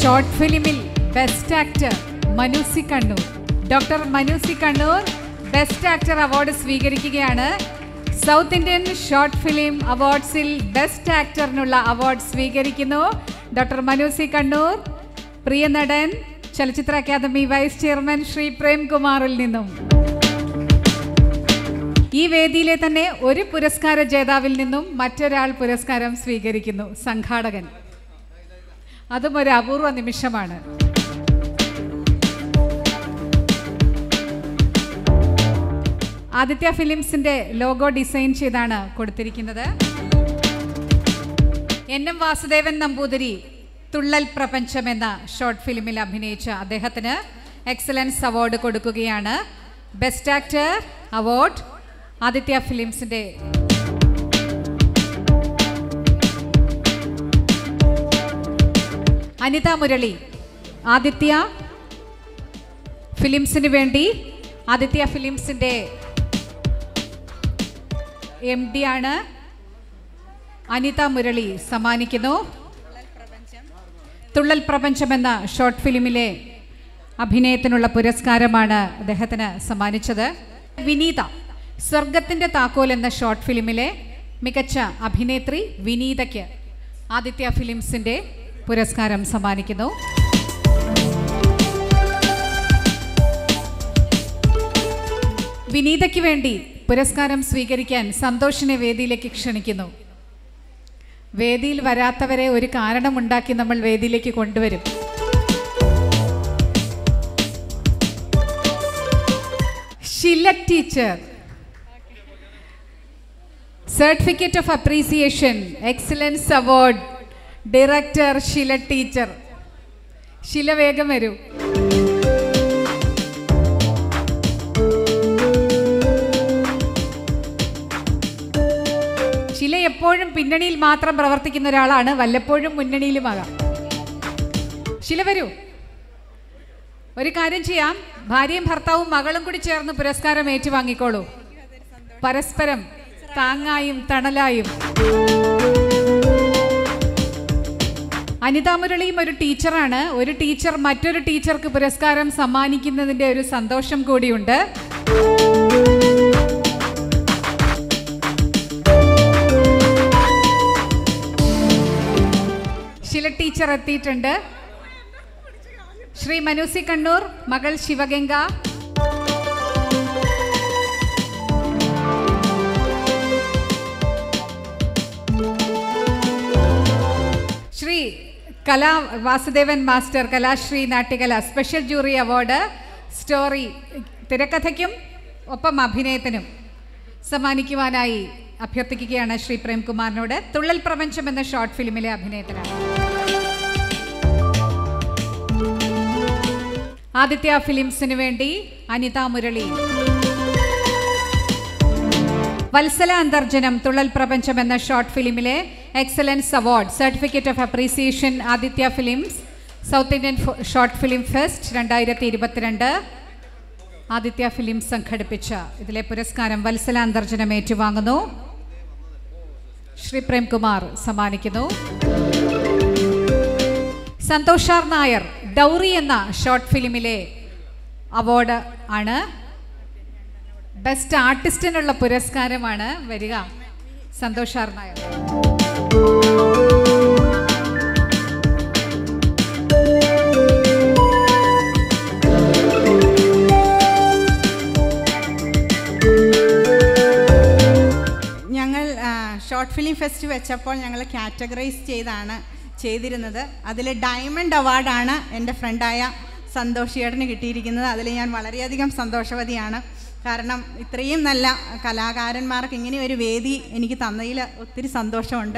short ഫിലിമിൽ best actor Manusi Kannur doctor Manusi Kannur best actor award സ്വീകരിക്കുകയാണ് south Indian short film അവാർഡ്സിൽ best ആക്ടറിനുള്ള അവാർഡ് സ്വീകരിക്കുന്നു ഡോക്ടർ മനുസി കണ്ണൂർ പ്രിയ നടൻ ചലച്ചിത്ര അക്കാദമി വൈസ് ചെയർമാൻ ശ്രീ പ്രേംകുമാറിൽ നിന്നും ഈ വേദിയിലെ തന്നെ ഒരു പുരസ്കാര ജേതാവിൽ നിന്നും മറ്റൊരാൾ പുരസ്കാരം സ്വീകരിക്കുന്നു സംഘാടകൻ അതും ഒരു അപൂർവ നിമിഷമാണ് ആദിത്യ ഫിലിംസിന്റെ ലോഗോ ഡിസൈൻ ചെയ്താണ് കൊടുത്തിരിക്കുന്നത് എൻ എം വാസുദേവൻ നമ്പൂതിരി തുള്ളൽ പ്രപഞ്ചം എന്ന ഷോർട്ട് ഫിലിമിൽ അഭിനയിച്ച അദ്ദേഹത്തിന് എക്സലൻസ് അവാർഡ് കൊടുക്കുകയാണ് ബെസ്റ്റ് ആക്ടർ അവാർഡ് ആദിത്യ ഫിലിംസിന്റെ അനിത മുരളി ആദിത്യ ഫിലിംസിന് വേണ്ടി ആദിത്യ ഫിലിംസിന്റെ എം ഡി ആണ് അനിത മുരളി സമ്മാനിക്കുന്നു തുള്ളൽ പ്രപഞ്ചം എന്ന ഷോർട്ട് ഫിലിമിലെ അഭിനയത്തിനുള്ള പുരസ്കാരമാണ് അദ്ദേഹത്തിന് സമ്മാനിച്ചത് വിനീത സ്വർഗത്തിൻ്റെ താക്കോൽ എന്ന ഷോർട്ട് ഫിലിമിലെ മികച്ച അഭിനേത്രി വിനീതയ്ക്ക് ആദിത്യ ഫിലിംസിൻ്റെ പുരസ്കാരം സമ്മാനിക്കുന്നു വിനീതയ്ക്ക് വേണ്ടി പുരസ്കാരം സ്വീകരിക്കാൻ സന്തോഷിനെ വേദിയിലേക്ക് ക്ഷണിക്കുന്നു വേദിയിൽ വരാത്തവരെ ഒരു കാരണമുണ്ടാക്കി നമ്മൾ വേദിയിലേക്ക് കൊണ്ടുവരും Shila teacher certificate of appreciation excellence award director Shila teacher Shila വേഗം വരൂ ശില എപ്പോഴും പിന്നണിയിൽ മാത്രം പ്രവർത്തിക്കുന്ന ഒരാളാണ് വല്ലപ്പോഴും മുന്നണിയിലുമാകാം ശില വരൂ ഒരു കാര്യം ചെയ്യാം ഭാര്യയും ഭർത്താവും മകളും കൂടി ചേർന്ന് പുരസ്കാരം ഏറ്റുവാങ്ങിക്കോളൂ പരസ്പരം താങ്ങായും തണലായും അനിതാ മുരളിയും ഒരു ടീച്ചറാണ് ഒരു ടീച്ചർ മറ്റൊരു ടീച്ചർക്ക് പുരസ്കാരം സമ്മാനിക്കുന്നതിൻ്റെ ഒരു സന്തോഷം കൂടിയുണ്ട് ശില ടീച്ചർ എത്തിയിട്ടുണ്ട് ശ്രീ മനുസി കണ്ണൂർ മകൾ Sivaganga Shri Kala Vasudevan master Kalashree Natyakala special jury award story തിരക്കഥയ്ക്കും ഒപ്പം അഭിനയത്തിനും സമ്മാനിക്കുവാനായി അഭ്യർത്ഥിക്കുകയാണ് ശ്രീ പ്രേംകുമാറിനോട് തുള്ളൽ പ്രപഞ്ചം എന്ന ഷോർട്ട് ഫിലിമിലെ അഭിനയത്തിനാണ് ആദിത്യ ഫിലിംസിന് വേണ്ടി അനിത മുരളി വത്സല അന്തർജനം തുള്ളൽ പ്രപഞ്ചം എന്ന ഷോർട്ട് ഫിലിമിലെ excellence award certificate of appreciation Aditya films south Indian short film fest രണ്ടായിരത്തി ഇരുപത്തിരണ്ട് ആദിത്യ ഫിലിംസ് സംഘടിപ്പിച്ച ഇതിലെ പുരസ്കാരം വത്സല അന്തർജനം ഏറ്റുവാങ്ങുന്നു ശ്രീ പ്രേംകുമാർ സമ്മാനിക്കുന്നു സന്തോഷാർ നായർ ഡൗറി എന്ന ഷോർട്ട് ഫിലിമിലെ അവാർഡ് ആണ് ബെസ്റ്റ് ആർട്ടിസ്റ്റിനുള്ള പുരസ്കാരമാണ് വരിക സന്തോഷാർ നായർ ഞങ്ങൾ ഷോർട്ട് ഫിലിം ഫെസ്റ്റ് വെച്ചപ്പോൾ ഞങ്ങൾ കാറ്റഗറൈസ് ചെയ്താണ് ചെയ്തിരുന്നത് അതിൽ ഡയമണ്ട് അവാർഡാണ് എൻ്റെ ഫ്രണ്ടായ സന്തോഷ് ചേട്ടന് കിട്ടിയിരിക്കുന്നത് അതിൽ ഞാൻ വളരെയധികം സന്തോഷവതിയാണ് കാരണം ഇത്രയും നല്ല കലാകാരന്മാർക്ക് ഇങ്ങനെ ഒരു വേദി എനിക്ക് തന്നതിൽ ഒത്തിരി സന്തോഷമുണ്ട്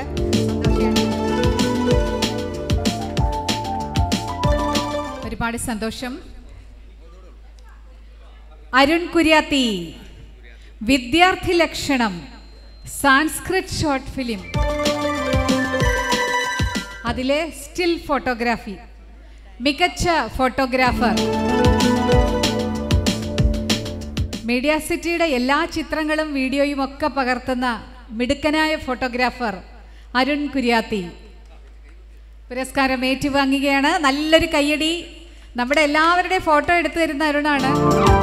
ഒരുപാട് സന്തോഷം അരുൺ കുര്യാത്തി വിദ്യാർത്ഥി ലക്ഷണം സാൻസ്ക്രിറ്റ് ഷോർട്ട് ഫിലിം അതിലെ സ്റ്റിൽ ഫോട്ടോഗ്രാഫി മികച്ച ഫോട്ടോഗ്രാഫർ മീഡിയ സിറ്റിയുടെ എല്ലാ ചിത്രങ്ങളും വീഡിയോയും ഒക്കെ പകർത്തുന്ന മിടുക്കനായ ഫോട്ടോഗ്രാഫർ അരുൺ കുര്യാത്തി പുരസ്കാരം ഏറ്റുവാങ്ങുകയാണ് നല്ലൊരു കയ്യടി നമ്മുടെ എല്ലാവരുടെയും ഫോട്ടോ എടുത്തു തരുന്ന അരുണാണ്